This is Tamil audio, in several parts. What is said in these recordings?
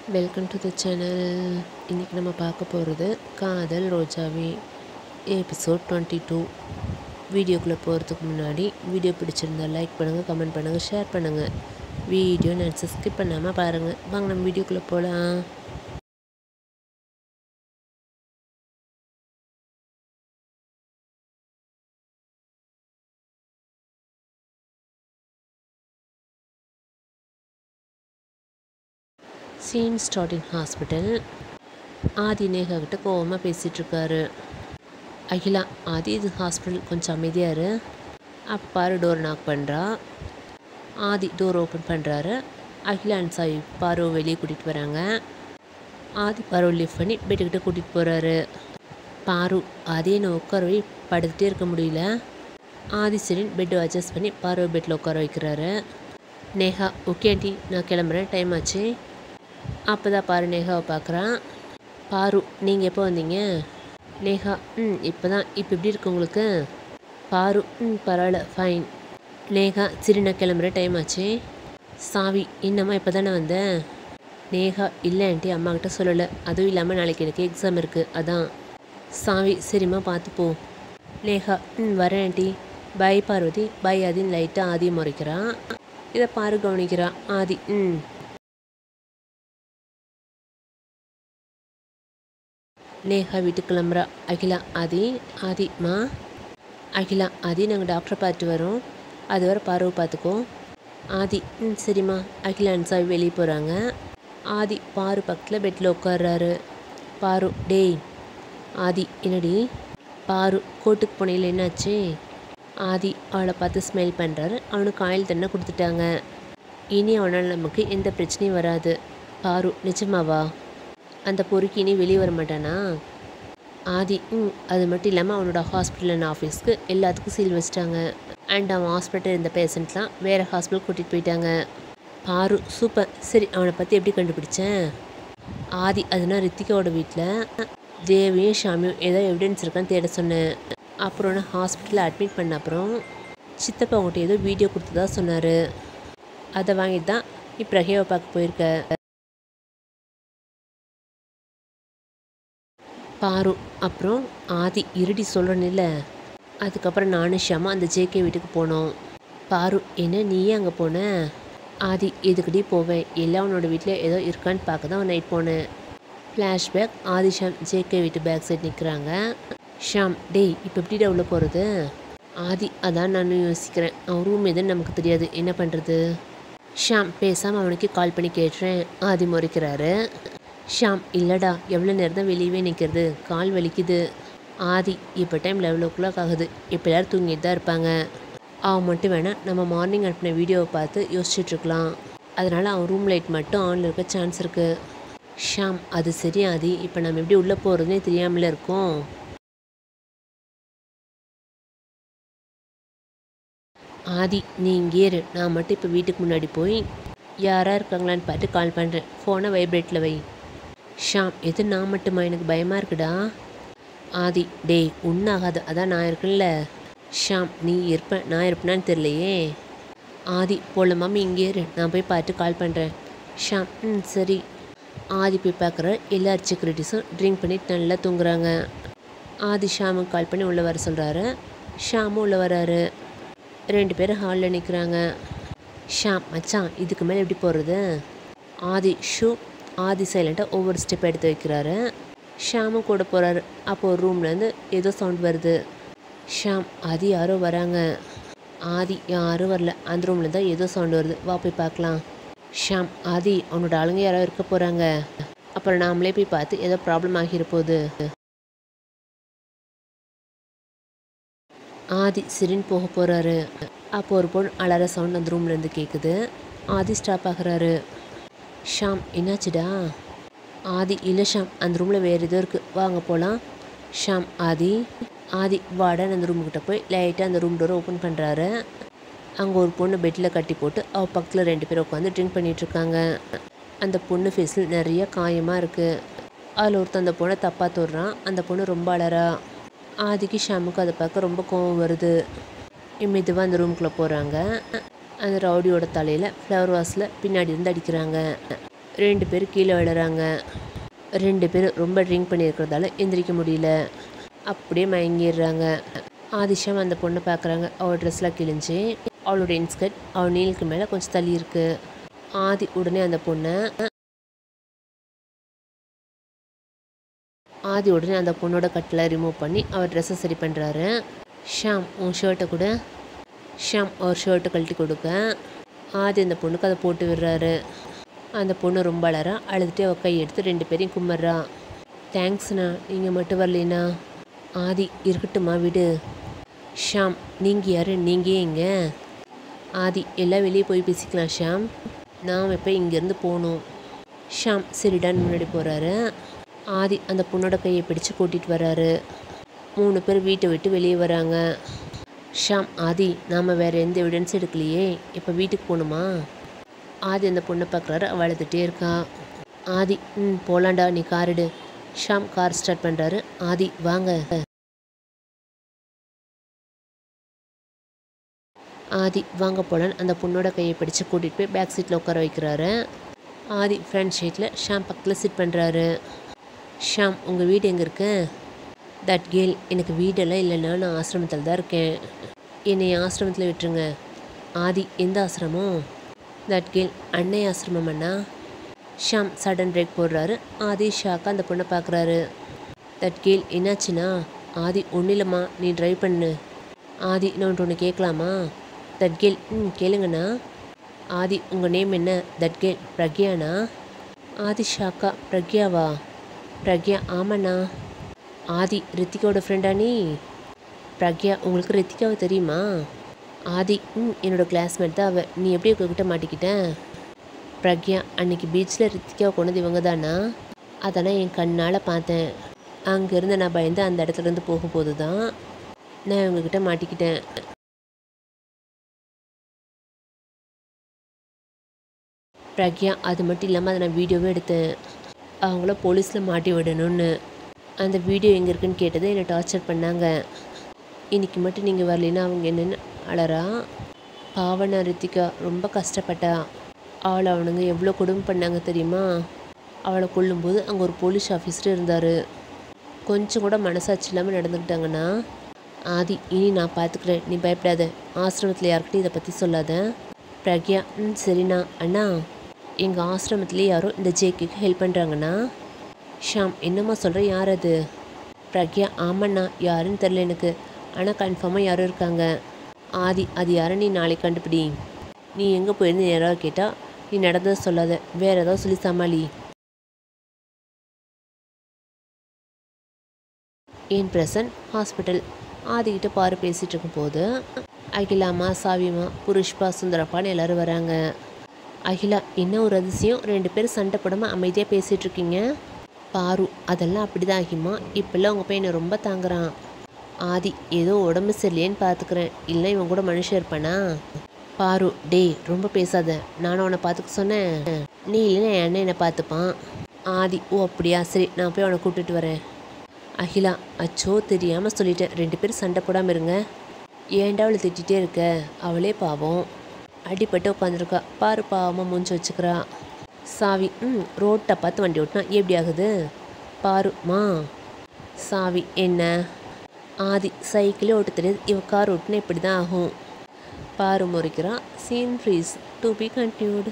வெல்கம் டு த சேனல் இன்றைக்கி நம்ம பார்க்க போகிறது காதல் ரோஜாவே எபிசோட் டுவெண்ட்டி டூ வீடியோக்குள்ளே போகிறதுக்கு முன்னாடி வீடியோ பிடிச்சிருந்தா லைக் பண்ணுங்கள் கமெண்ட் பண்ணுங்கள் ஷேர் பண்ணுங்கள் வீடியோ நினச்சி ஸ்கிப் பண்ணாமல் பாருங்கள் வாங்க நம்ம வீடியோக்குள்ளே போகலாம் scene starting hospital Aadhi Neha கிட்ட கோவமாக பேசிகிட்டு இருக்காரு அகிலா ஆதி இது ஹாஸ்பிட்டல் கொஞ்சம் அமைதியாக இரு அப்போ பாரு டோர் நாக் பண்ணுறா ஆதி டோர் ஓப்பன் பண்ணுறாரு அகிலா அண்ட் சாய் பாரு வெளியே கூட்டிகிட்டு வராங்க ஆதி பாரு லிஃப்ட் பண்ணி பெட்டுக்கிட்ட கூட்டிகிட்டு போகிறாரு பாரு ஆதி என்னை உட்கார வை படுத்துகிட்டே இருக்க முடியல ஆதி சரின்னு பெட்டை அட்ஜஸ்ட் பண்ணி பாரு பெட்டில் உட்கார வைக்கிறாரு நேஹா ஓகே ஆண்டி நான் கிளம்புறேன் டைம் ஆச்சு அப்போ தான் பாரு நேகாவை பார்க்குறான் பாரு நீங்கள் எப்போ வந்தீங்க நேஹா ம் இப்போ தான் இப்போ எப்படி இருக்கு உங்களுக்கு பாரு ம் பரவாயில்ல ஃபைன் நேகா சரி நான் கிளம்புற டைம் ஆச்சு சாவி இன்னமா இப்போ தானே வந்தேன் நேகா இல்லை ஆண்டி அம்மா கிட்ட சொல்லலை அதுவும் இல்லாமல் நாளைக்கு எனக்கு எக்ஸாம் இருக்குது அதான் சாவி சரிம்மா பார்த்து போ நேகா ம் வரேன் ஆண்டி பாய் பார்வதி பாய் ஆதின்னு லைட்டாக ஆதி முறைக்கிறான் இதை பாரு கவனிக்கிறான் ஆதி ம் நேஹா வீட்டுக்கு கிளம்புறா அகிலா ஆதி ஆதி மா அகிலா ஆதி நாங்கள் டாக்டரை பார்த்துட்டு வரோம் அது வரை பார்வை பார்த்துக்கோ ஆதி ம் சரிம்மா அகிலா அண்ட் சாவி வெளியே போகிறாங்க ஆதி பாரு பக்கத்தில் பெட்டில் உட்கார்றாரு பாரு டேய் ஆதி என்னடி பாரு கோட்டுக்கு போனையில் என்னாச்சு ஆதி அவளை பார்த்து ஸ்மெல் பண்ணுறாரு அவனுக்கு ஆயில் தண்ணை கொடுத்துட்டாங்க இனி அவனால் நமக்கு எந்த பிரச்சனையும் வராது பாரு நிஜமாவா அந்த பொறுக்கி இனி வெளியே வர மாட்டானா ஆதி ம் அது மட்டும் இல்லாமல் அவனோட ஹாஸ்பிட்டல் அண்ட் ஆஃபீஸ்க்கு எல்லாத்துக்கும் சீல் வச்சிட்டாங்க அண்ட் அவன் ஹாஸ்பிட்டல் இருந்த பேஷண்ட்லாம் வேறு ஹாஸ்பிட்டல் கூட்டிகிட்டு போயிட்டாங்க பாரு சூப்பர் சரி அவனை பற்றி எப்படி கண்டுபிடிச்சேன் ஆதி அதுனா ரித்திகாவோட வீட்டில் தேவியும் ஷாமியும் ஏதோ எவிடன்ஸ் இருக்கான்னு தேட சொன்னேன் அப்புறம் நான் ஹாஸ்பிட்டலில் அட்மிட் பண்ண அப்புறம் சித்தப்பா அவங்ககிட்ட ஏதோ வீடியோ கொடுத்ததா சொன்னார் அதை வாங்கிட்டு தான் இப்போ ரஹேவை பார்க்க போயிருக்க பாரு அப்புறம் ஆதி இருடி சொல்கிறேன்ல அதுக்கப்புறம் நானும் ஷியாமா அந்த ஜேகே வீட்டுக்கு போனோம் பாரு என்ன நீயே அங்கே போன ஆதி எதுக்கடி போவேன் எல்லாம் உன்னோட வீட்டில் ஏதோ இருக்கான்னு பார்க்க தான் நைட் போனேன் ஃப்ளாஷ்பேக் ஆதி ஷாம் ஜேகே வீட்டு பேக் சைட் நிற்கிறாங்க ஷாம் டேய் இப்போ எப்படிடா உள்ளே போகிறது ஆதி அதான் நானும் யோசிக்கிறேன் அவன் ரூம் எதுன்னு நமக்கு தெரியாது என்ன பண்ணுறது ஷாம் பேசாமல் அவனுக்கு கால் பண்ணி கேட்டுறேன் ஆதி முறைக்கிறாரு ஷாம் இல்லைடா எவ்வளோ நேரம் தான் வெளியவே நிற்கிறது கால் வலிக்குது ஆதி இப்போ டைம் லெவல் ஓ கிளாக் ஆகுது இப்போ எல்லோரும் தூங்கிட்டு தான் இருப்பாங்க அவன் மட்டும் வேணால் நம்ம மார்னிங் அனுப்பின வீடியோவை பார்த்து யோசிச்சுட்ருக்கலாம் அதனால் அவன் ரூம் லைட் மட்டும் ஆனில் இருக்க சான்ஸ் இருக்குது ஷாம் அது சரி ஆதி இப்போ நம்ம எப்படி உள்ளே போகிறதுனே தெரியாமல இருக்கோம் ஆதி நீ இங்கே இரு நான் மட்டும் இப்போ வீட்டுக்கு முன்னாடி போய் யாராக இருக்காங்களான்னு பார்த்து கால் பண்ணுறேன் ஃபோனை வைப்ரேட்டில் வை ஷாம் எது நான் மட்டுமா எனக்கு பயமாக இருக்குடா ஆதி டேய் உண்ணாகாது அதான் நான் இருக்கேன்ல ஷாம் நீ இருப்பேன் நான் இருப்பேனான்னு தெரியலையே ஆதி போல மாமி இங்கே இரு நான் போய் பார்த்து கால் பண்ணுறேன் ஷாம் ம் சரி ஆதி போய் பார்க்குற எல்லா செக்யூரிட்டிஸும் ட்ரிங்க் பண்ணிட்டு நல்லா தூங்குறாங்க ஆதி ஷாமுக்கு கால் பண்ணி உள்ளே வர சொல்கிறாரு ஷாமும் உள்ளே வராரு ரெண்டு பேரும் ஹாலில் நிற்கிறாங்க ஷாம் மச்சான் இதுக்கு மேலே எப்படி போகிறது ஆதி ஷூ ஆதி சைலண்ட்டாக ஒவ்வொரு ஸ்டெப் எடுத்து வைக்கிறாரு ஷாமும் கூட போகிறாரு அப்போது ஒரு ரூம்லேருந்து ஏதோ சவுண்ட் வருது ஷாம் ஆதி யாரோ வராங்க ஆதி யாரும் வரல அந்த ரூமில் தான் ஏதோ சவுண்ட் வருது வா போய் பார்க்கலாம் ஷாம் ஆதி அவனோட ஆளுங்க யாரோ இருக்க போகிறாங்க அப்புறம் நாமளே போய் பார்த்து ஏதோ ப்ராப்ளம் ஆகிற போகுது ஆதி சிரின்னு போக போகிறாரு அப்போ ஒரு பொண்ணு அலற சவுண்ட் அந்த ரூம்லேருந்து கேட்குது ஆதி ஸ்டாப் ஆகுறாரு ஷாம் என்னாச்சுடா ஆதி இல்லை ஷாம் அந்த ரூமில் வேறு ஏதோ இருக்குது வாங்க போகலாம் ஷாம் ஆதி ஆதி வாடன்னு அந்த ரூமுக்கிட்ட போய் லைட்டாக அந்த ரூம் டோரை ஓப்பன் பண்ணுறாரு அங்கே ஒரு பொண்ணு பெட்டில் கட்டி போட்டு அவள் பக்கத்தில் ரெண்டு பேர் உட்காந்து ட்ரிங்க் பண்ணிகிட்ருக்காங்க அந்த பொண்ணு ஃபேஸில் நிறைய காயமாக இருக்குது அதில் ஒருத்தன் அந்த பொண்ணை தப்பாக தொடுறான் அந்த பொண்ணு ரொம்ப அலறா ஆதிக்கு ஷாமுக்கு அதை பார்க்க ரொம்ப கோவம் வருது மெதுவாக அந்த ரூம்குள்ளே போகிறாங்க அந்த ரவுடியோட தலையில் ஃப்ளவர் வாஸில் பின்னாடி இருந்து அடிக்கிறாங்க ரெண்டு பேர் கீழே விழுறாங்க ரெண்டு பேரும் ரொம்ப ட்ரிங்க் பண்ணியிருக்கிறதால எந்திரிக்க முடியல அப்படியே மயங்கிடுறாங்க ஆதிஷம் அந்த பொண்ணை பார்க்குறாங்க அவள் ட்ரெஸ்லாம் கிழிஞ்சு அவளோட இன்ஸ்கர்ட் அவள் நீலுக்கு மேலே கொஞ்சம் தள்ளி இருக்கு ஆதி உடனே அந்த பொண்ணை ஆதி உடனே அந்த பொண்ணோட கட்டில் ரிமூவ் பண்ணி அவர் ட்ரெஸ்ஸை சரி பண்ணுறாரு ஷாம் உன் ஷர்ட்டை கூட ஷாம் அவர் ஷர்ட்டை கழட்டி கொடுக்க ஆதி அந்த பொண்ணுக்கு அதை போட்டு விடுறாரு அந்த பொண்ணு ரொம்ப அழறா அழுதுட்டு அவ கை எடுத்து ரெண்டு பேரையும் கும்பிட்றா தேங்க்ஸ்ண்ணா நீங்கள் மட்டும் வரலைண்ணா ஆதி இருக்கட்டுமா விடு ஷாம் நீங்கள் யார் நீங்கள் எங்க ஆதி எல்லாம் வெளியே போய் பேசிக்கலாம் ஷாம் நாம் இப்போ இங்கேருந்து போகணும் ஷாம் சரிடான்னு முன்னாடி போகிறாரு ஆதி அந்த பொண்ணோட கையை பிடிச்சு கூட்டிகிட்டு வராரு மூணு பேர் வீட்டை விட்டு வெளியே வராங்க ஷாம் ஆதி நாம் வேறு எந்த எவிடன்ஸ் எடுக்கலையே இப்போ வீட்டுக்கு போகணுமா ஆதி அந்த பொண்ணை பார்க்குறாரு அவள் அழுதுகிட்டே இருக்கா ஆதி ம் போலாண்டா நீ கார் எடு ஷாம் கார் ஸ்டார்ட் பண்ணுறாரு ஆதி வாங்க ஆதி வாங்க போலான்னு அந்த பொண்ணோட கையை பிடிச்சு கூட்டிகிட்டு போய் பேக் சீட்டில் உட்கார வைக்கிறாரு ஆதி ஃப்ரண்ட் சீட்டில் ஷாம் பக்கத்தில் சிட் பண்ணுறாரு ஷாம் உங்கள் வீடு எங்கே இருக்கு தட் கேல் எனக்கு வீடெல்லாம் இல்லைன்னா நான் ஆசிரமத்தில் தான் இருக்கேன் என்னை ஆசிரமத்தில் விட்டுருங்க ஆதி எந்த ஆசிரமம் தட் கேல் அன்னை ஆசிரமம் அண்ணா ஷாம் சடன் பிரேக் போடுறாரு ஆதி ஷாக்கா அந்த பொண்ணை பார்க்குறாரு தட் கேல் என்னாச்சுன்னா ஆதி ஒன்றும் இல்லைம்மா நீ ட்ரைவ் பண்ணு ஆதி நான் ஒன்று கேட்கலாமா தட் கேல் ம் கேளுங்கண்ணா ஆதி உங்கள் நேம் என்ன தட் கேல் பிரக்யாண்ணா ஆதி ஷாக்கா பிரக்யாவா பிரக்யா ஆமாண்ணா ஆதி ரித்திகாவோட ஃப்ரெண்டா நீ பிரக்யா உங்களுக்கு ரித்திகாவை தெரியுமா ஆதி ம் என்னோட கிளாஸ்மேட் தான் அவ நீ எப்படி உங்ககிட்ட மாட்டிக்கிட்ட பிரக்யா அன்னைக்கு பீச்சில் ரித்திகாவை கொண்டது இவங்க தானா அதெல்லாம் என் கண்ணால் பார்த்தேன் அங்கேருந்து நான் பயந்து அந்த இடத்துல இருந்து போகும்போது தான் நான் இவங்கக்கிட்ட மாட்டிக்கிட்டேன் பிரக்யா அது மட்டும் இல்லாமல் அதை நான் வீடியோவே எடுத்தேன் அவங்கள போலீஸில் மாட்டி விடணும்னு அந்த வீடியோ எங்கே இருக்குன்னு கேட்டது என்னை டார்ச்சர் பண்ணாங்க இன்னைக்கு மட்டும் நீங்கள் வரலைன்னா அவங்க என்னென்னு அழறா பாவனா ரித்திகா ரொம்ப கஷ்டப்பட்டா அவளை அவனுங்க எவ்வளோ கொடுமை பண்ணாங்க தெரியுமா அவளை கொல்லும்போது அங்கே ஒரு போலீஸ் ஆஃபீஸர் இருந்தார் கொஞ்சம் கூட மனசாட்சி இல்லாமல் நடந்துக்கிட்டாங்கன்னா ஆதி இனி நான் பார்த்துக்கிறேன் நீ பயப்படாத ஆசிரமத்தில் யார்கிட்டையும் இதை பற்றி சொல்லாத பிரக்யா ம் சரிண்ணா அண்ணா எங்கள் ஆசிரமத்துலேயே யாரோ இந்த ஜேக்குக்கு ஹெல்ப் பண்ணுறாங்கண்ணா ஷாம் என்னம்மா சொல்கிற யார் அது பிரக்யா ஆமாண்ணா யாருன்னு தெரில எனக்கு ஆனால் கன்ஃபார்மாக யாரும் இருக்காங்க ஆதி அது யாரை நீ நாளைக்கு கண்டுபிடி நீ எங்கே போயிருந்து யாராவது கேட்டால் நீ நடந்ததை சொல்லாத வேற ஏதாவது சொல்லி சமாளி என் பிரசன்ட் ஹாஸ்பிட்டல் ஆதிக்கிட்ட பாரு பேசிகிட்டு இருக்கும்போது அகிலாமா சாவிமா புருஷ்பா சுந்தரப்பான்னு எல்லாரும் வராங்க அகிலா என்ன ஒரு அதிசயம் ரெண்டு பேரும் சண்டை போடாமல் அமைதியாக பேசிகிட்டு இருக்கீங்க பாரு அதெல்லாம் அப்படிதான் ஆகிமா இப்போல்லாம் உங்கள் பையனை ரொம்ப தாங்குறான் ஆதி ஏதோ உடம்பு சரியில்லையேன்னு பார்த்துக்கிறேன் இல்லை இவன் கூட மனுஷன் இருப்பானா பாரு டேய் ரொம்ப பேசாத நானும் அவனை பார்த்துக்க சொன்னேன் நீ இல்லைன்னா என் அண்ணன் என்னை பார்த்துப்பான் ஆதி ஓ அப்படியா சரி நான் போய் அவனை கூப்பிட்டுட்டு வரேன் அகிலா அச்சோ தெரியாமல் சொல்லிட்டேன் ரெண்டு பேரும் சண்டை போடாமல் இருங்க ஏன்டா அவளை திட்டிகிட்டே இருக்க அவளே பாவம் அடிபட்டு உட்காந்துருக்கா பாரு பாவமாக மூஞ்சி வச்சுக்கிறா சாவி ம் ரோட்டை பார்த்து வண்டி ஓட்டினா எப்படி ஆகுது பாரு மா சாவி என்ன ஆதி சைக்கிளே ஓட்ட தெரியாது இவ கார் ஓட்டுனா இப்படி தான் ஆகும் பாரு முறைக்கிறான் scene freeze to be continued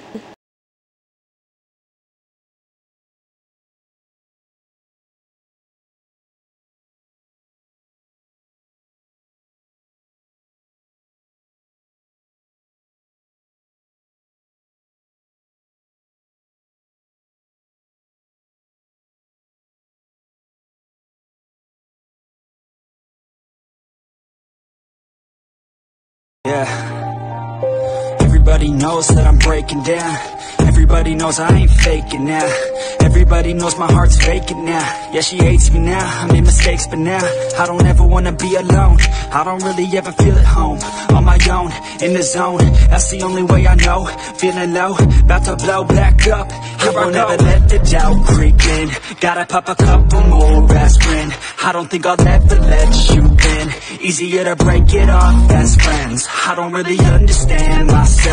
Yeah. Everybody knows that I'm breaking down. Everybody knows I ain't faking now. Everybody knows my heart's faking now. Yeah, she hates me now. I made mistakes, but now I don't ever wanna be alone. I don't really ever feel at home. On my own, in the zone. That's the only way I know. Feeling low, about to blow back up. I won't ever let the doubt creep in. Gotta pop a couple more aspirin. I don't think I'll ever let you in. Easier to break it off best friends. I don't really understand myself.